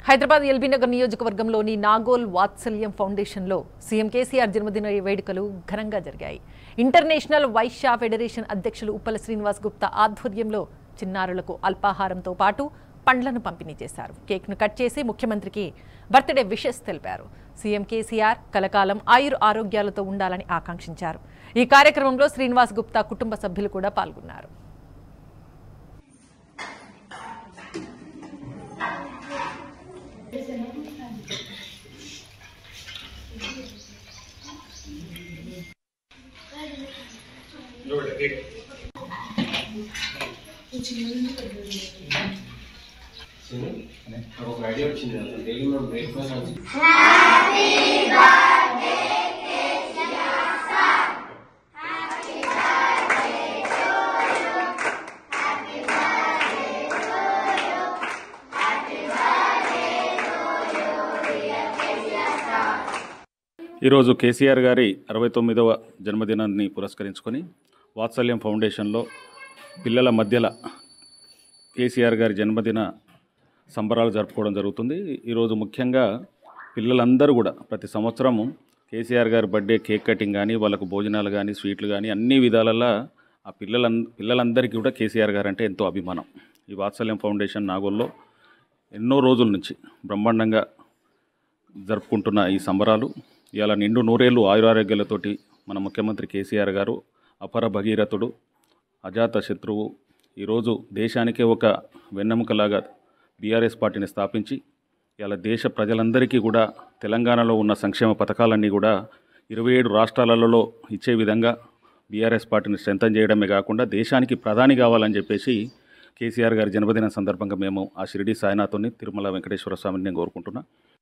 హైదరాబాద్ ఎల్బీనగర్ నియోజకవర్గంలోని నాగోల్ వాత్సల్యం ఫౌండేషన్లో సీఎం కేసీఆర్ జన్మదిన వేడుకలు ఘనంగా జరిగాయి ఇంటర్నేషనల్ వైశ్య ఫెడరేషన్ అధ్యక్షులు ఉప్పల శ్రీనివాస్ గుప్తా ఆధ్వర్యంలో చిన్నారులకు అల్పాహారంతో పాటు పండ్లను పంపిణీ చేశారు కేక్ను కట్ చేసి ముఖ్యమంత్రికి బర్త్డే విషెస్ తెలిపారు సీఎం కేసీఆర్ కలకాలం ఆయుర్ ఆరోగ్యాలతో ఉండాలని ఆకాంక్షించారు ఈ కార్యక్రమంలో శ్రీనివాస్ గుప్తా కుటుంబ సభ్యులు కూడా పాల్గొన్నారు నాకు ఒక ఐడియా వచ్చింది అసలు డైలీ మనం బ్రేక్ఫాస్ట్ ఈరోజు కేసీఆర్ గారి అరవై తొమ్మిదవ జన్మదినాన్ని పురస్కరించుకొని వాత్సల్యం ఫౌండేషన్లో పిల్లల మధ్యల కేసీఆర్ గారి జన్మదిన సంబరాలు జరుపుకోవడం జరుగుతుంది ఈరోజు ముఖ్యంగా పిల్లలందరూ కూడా ప్రతి సంవత్సరము కేసీఆర్ గారి బర్త్డే కేక్ కటింగ్ కానీ వాళ్ళకు భోజనాలు కానీ స్వీట్లు కానీ అన్ని విధాలలో ఆ పిల్లలం పిల్లలందరికీ కూడా కేసీఆర్ గారు అంటే ఎంతో అభిమానం ఈ వాత్సల్యం ఫౌండేషన్ నాగోల్లో ఎన్నో రోజుల నుంచి బ్రహ్మాండంగా జరుపుకుంటున్న ఈ సంబరాలు ఇవాళ నిండు నూరేళ్ళు ఆయురారోగ్యాలతోటి మన ముఖ్యమంత్రి కేసీఆర్ గారు అపర భగీరథుడు అజాత శత్రువు ఈరోజు దేశానికే ఒక వెన్నెముకలాగా బీఆర్ఎస్ పార్టీని స్థాపించి ఇలా దేశ ప్రజలందరికీ కూడా తెలంగాణలో ఉన్న సంక్షేమ పథకాలన్నీ కూడా ఇరవై ఏడు రాష్ట్రాలలో ఇచ్చే విధంగా బీఆర్ఎస్ పార్టీని స్ట్రెంథన్ చేయడమే కాకుండా దేశానికి ప్రధాని కావాలని చెప్పేసి కేసీఆర్ గారి జన్మదిన సందర్భంగా మేము ఆ షిరిడి సాయినాథుని తిరుమల వెంకటేశ్వర స్వామిని నేను కోరుకుంటున్నా